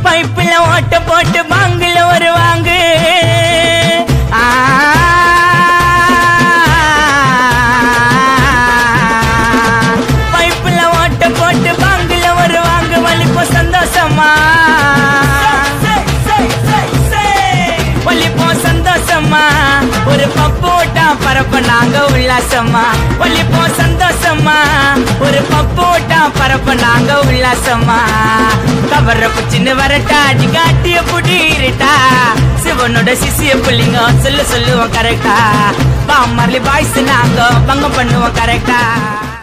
பைப்புல ஓட்ட போட்டு பாங்குல ஒரு வாங்கு ஆ. பைப்புல ஓட்ட போட்டு பாங்குல ஒரு வாங்கு வலிப்போ சந்தோஷமா ஒலிப்போ சந்தோஷமா ஒரு பப்பு ஓட்டா பரப்ப நாங்க உல்லாசமா ஒலிப்போ சந்தோஷமா ஒரு பப்பு ஓட்டா பரப்ப நாங்க உல்லாசமா கவர குச்சின்னு வரட்டா அடி காட்டிய புடிருட்டா சிவனோட சிசிய புள்ளிங்க சொல்ல சொல்லுவோம் கரெக்டா பாமர்லி பாய்ஸ் நாங்க பங்கம் பண்ணுவோம் கரெக்டா